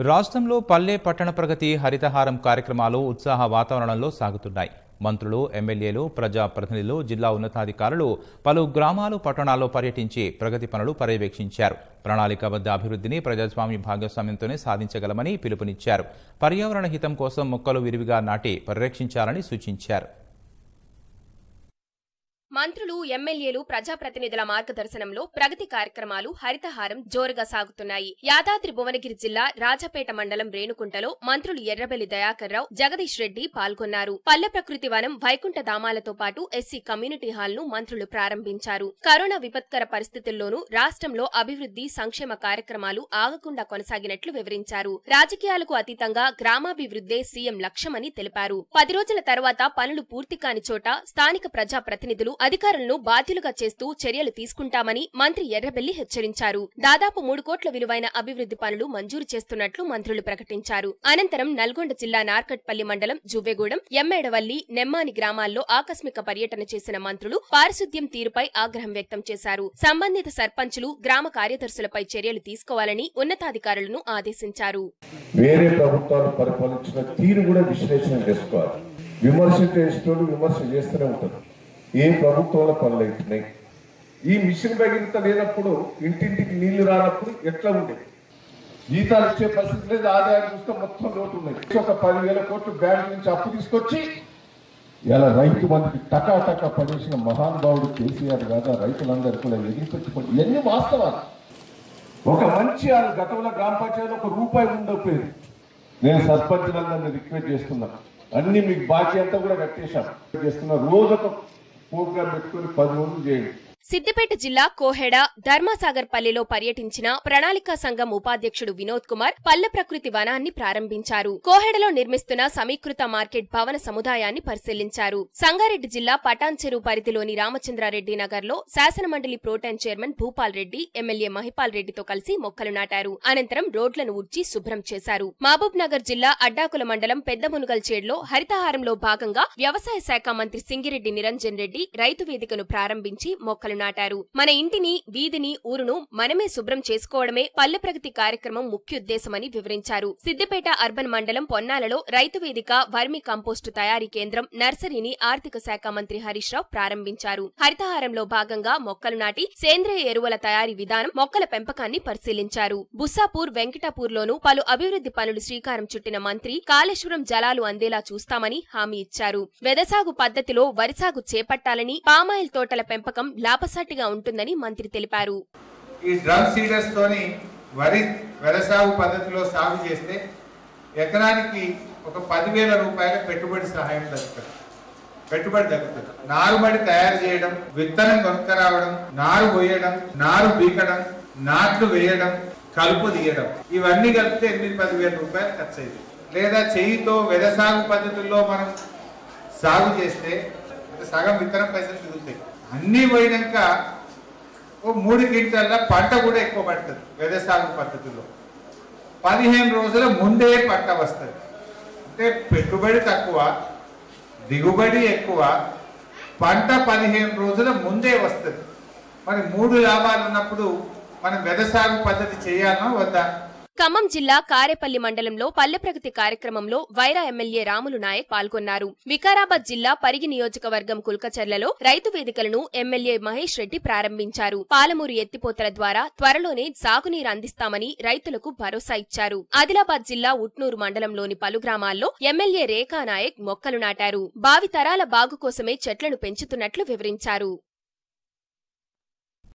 రాష్ట్రంలో పల్లె పట్టణ ప్రగతి హరితహారం కార్యక్రమాలు ఉత్సాహ వాతావరణంలో సాగుతున్నాయి మంత్రులు ఎమ్మెల్యేలు ప్రజా ప్రతినిధులు జిల్లా ఉన్నతాధికారులు పలు గ్రామాలు పట్టణాల్లో పర్యటించి ప్రగతి పనులు పర్యవేక్షించారు ప్రణాళికాబద్ధ అభివృద్ధిని ప్రజాస్వామ్య భాగస్వామ్యంతోనే సాధించగలమని పిలుపునిచ్చారు పర్యావరణ హితం కోసం మొక్కలు విరివిగా నాటి పరిరక్షించాలని సూచించారు మంత్రులు ఎమ్మెల్యేలు ప్రజాప్రతినిధుల మార్గదర్శనంలో ప్రగతి కార్యక్రమాలు హరితహారం జోరుగా సాగుతున్నాయి యాదాద్రి భువనగిరి జిల్లా రాజపేట మండలం రేణుకుంటలో మంత్రులు ఎర్రబెల్లి దయాకర్ రావు జగదీష్ రెడ్డి పాల్గొన్నారు పల్లె ప్రకృతి వనం వైకుంఠ ధామాలతో పాటు ఎస్సీ కమ్యూనిటీ హాల్ ను మంత్రులు ప్రారంభించారు కరోనా విపత్కర పరిస్థితుల్లోనూ రాష్ట్రంలో అభివృద్ధి సంక్షేమ కార్యక్రమాలు ఆగకుండా కొనసాగినట్లు వివరించారు రాజకీయాలకు అతీతంగా గ్రామాభివృద్ధే సీఎం లక్ష్యమని తెలిపారు పది రోజుల తర్వాత పనులు పూర్తి కాని చోట స్థానిక ప్రజాప్రతినిధులు అధికారులను బాధ్యులుగా చేస్తూ చర్యలు తీసుకుంటామని మంత్రి ఎర్రబెల్లి హెచ్చరించారు దాదాపు మూడు కోట్ల విలువైన అభివృద్ధి పనులు మంజూరు చేస్తున్నట్లు మంత్రులు ప్రకటించారు అనంతరం నల్గొండ జిల్లా నార్కట్పల్లి మండలం జువ్వెగూడెం ఎమ్మేడవల్లి నెమ్మాని గ్రామాల్లో ఆకస్మిక పర్యటన చేసిన మంత్రులు పారిశుద్ధ్యం తీరుపై ఆగ్రహం వ్యక్తం చేశారు సంబంధిత సర్పంచులు గ్రామ కార్యదర్శులపై చర్యలు తీసుకోవాలని ఉన్నతాధికారులను ఆదేశించారు వేరే ప్రభుత్వాలు పరిపాలించిన తీరు కూడా విశ్లేషణ చేసుకోవాలి విమర్శ చేసేటోళ్ళు విమర్శ చేస్తూనే ఉంటారు ఏ ప్రభుత్వంలో పనులు అవుతున్నాయి ఈ మిషన్ భగీరథ లేనప్పుడు ఇంటింటికి నీళ్లు రానప్పుడు ఎట్లా ఉండేది జీతాలు ఇచ్చే పరిస్థితి లేదు ఆదాయం చూస్తే మొత్తం లోటు ఉన్నాయి ఒక పదివేల కోట్లు బ్యాంక్ నుంచి అప్పు తీసుకొచ్చి ఇలా రైతు మందికి టకా టకా పడేసిన మహానుభావుడు కేసీఆర్ కాదా రైతులందరూ కూడా ఎగిరిపెట్టుకోండి ఇవన్నీ వాస్తవాలు ఒక మంచి ఆ గతంలో గ్రామ పంచాయతీలో ఒక రూపాయి ఉండకపోయేది నేను సర్పంచులందరినీ రిక్వెస్ట్ చేస్తున్నా అన్ని మీకు బాకీ అంతా కూడా కట్టేశాం చేస్తున్నా రోజు ఒక ప్రోగ్రామ్ పెట్టుకొని పది రోజులు చేయండి సిద్దిపేట జిల్లా కోహెడ ధర్మసాగర్ పల్లెలో పర్యటించిన ప్రణాళికా సంఘం ఉపాధ్యక్షుడు వినోద్ కుమార్ పల్లె ప్రకృతి వనాన్ని ప్రారంభించారు కోహెడలో నిర్మిస్తున్న సమీకృత మార్కెట్ భవన సముదాయాన్ని పరిశీలించారు సంగారెడ్డి జిల్లా పటాన్ చెరువు పరిధిలోని రామచంద్రారెడ్డి నగర్ లో శాసనమండలి pro tem chairman Bhupal Reddy MLA Mahipal రెడ్డితో కలిసి మొక్కలు నాటారు అనంతరం రోడ్లను ఊడ్చి శుభ్రం చేశారు మహబూబ్ నగర్ జిల్లా అడ్డాకుల మండలం పెద్ద మునుగల్ చేడ్లో హరితహారంలో భాగంగా వ్యవసాయ శాఖ మంత్రి సింగిరెడ్డి నిరంజన్ రెడ్డి రైతు వేదికను ప్రారంభించి మొక్కలు నాటారు మన ఇంటిని వీధిని ఊరును మనమే శుభ్రం చేసుకోవడమే పల్లె ప్రగతి కార్యక్రమం ముఖ్యోద్దేశమని వివరించారు సిద్దిపేట అర్బన్ మండలం పొన్నాలలో రైతు వేదిక వర్మి కంపోస్టు తయారీ కేంద్రం నర్సరీని ఆర్థిక శాఖ మంత్రి హరీష్ రావు ప్రారంభించారు హరితహారంలో భాగంగా మొక్కలు నాటి సేంద్రియ ఎరువుల తయారీ విధానం మొక్కల పెంపకాన్ని పరిశీలించారు బుస్సాపూర్ వెంకటాపూర్లోనూ పలు అభివృద్ధి పనులు శ్రీకారం చుట్టిన మంత్రి కాళేశ్వరం జలాలు అందేలా చూస్తామని హామీ ఇచ్చారు వెదసాగు పద్ధతిలో వరిసాగు చేపట్టాలని పామాయిల్ తోటల పెంపకం లాభసాటిగా ఉంటుందని మంత్రి తెలిపారు ఈ డ్రమ్ సీడర్స్ తోని వరి వ్యవసాయ పద్ధతిలో సాగు చేస్తే ఎకరానికి ఒక పదివేల రూపాయల పెట్టుబడి సహాయం దక్కుతుంది పెట్టుబడి దక్కుతుంది నారుమడి తయారు చేయడం విత్తనం కొనుక్కరావడం నారు పోయడం నారు బీకడం నాట్లు వేయడం కలుపు తీయడం ఇవన్నీ కలిపితే ఎనిమిది పదివేల రూపాయలు ఖర్చు అయింది లేదా చెయ్యితో వెదసాగు పద్ధతుల్లో మనం సాగు చేస్తే అంటే సగం విత్తనం పైసలు మిగులుతాయి అన్నీ పోయినాక ఓ మూడు క్వింటాల పంట కూడా ఎక్కువ పడుతుంది వ్యవసాయ పద్ధతిలో పదిహేను రోజుల ముందే పంట వస్తుంది అంటే పెట్టుబడి తక్కువ దిగుబడి ఎక్కువ పంట పదిహేను రోజుల ముందే వస్తుంది మరి మూడు లాభాలు ఉన్నప్పుడు మనం వ్యవసాయ పద్ధతి చేయాలన్నా వద్దా ఖమ్మం జిల్లా కారేపల్లి మండలంలో పల్లె ప్రగతి కార్యక్రమంలో వైరా ఎమ్మెల్యే రాములు నాయక్ పాల్గొన్నారు వికారాబాద్ జిల్లా పరిగి నియోజకవర్గం కుల్కచర్లలో రైతు వేదికలను ఎమ్మెల్యే మహేష్ రెడ్డి ప్రారంభించారు పాలమూరు ఎత్తిపోతల ద్వారా త్వరలోనే సాగునీరు అందిస్తామని రైతులకు భరోసా ఇచ్చారు ఆదిలాబాద్ జిల్లా ఉట్నూరు మండలంలోని పలు గ్రామాల్లో ఎమ్మెల్యే రేఖా నాయక్ మొక్కలు నాటారు భావి తరాల బాగు కోసమే చెట్లను పెంచుతున్నట్లు వివరించారు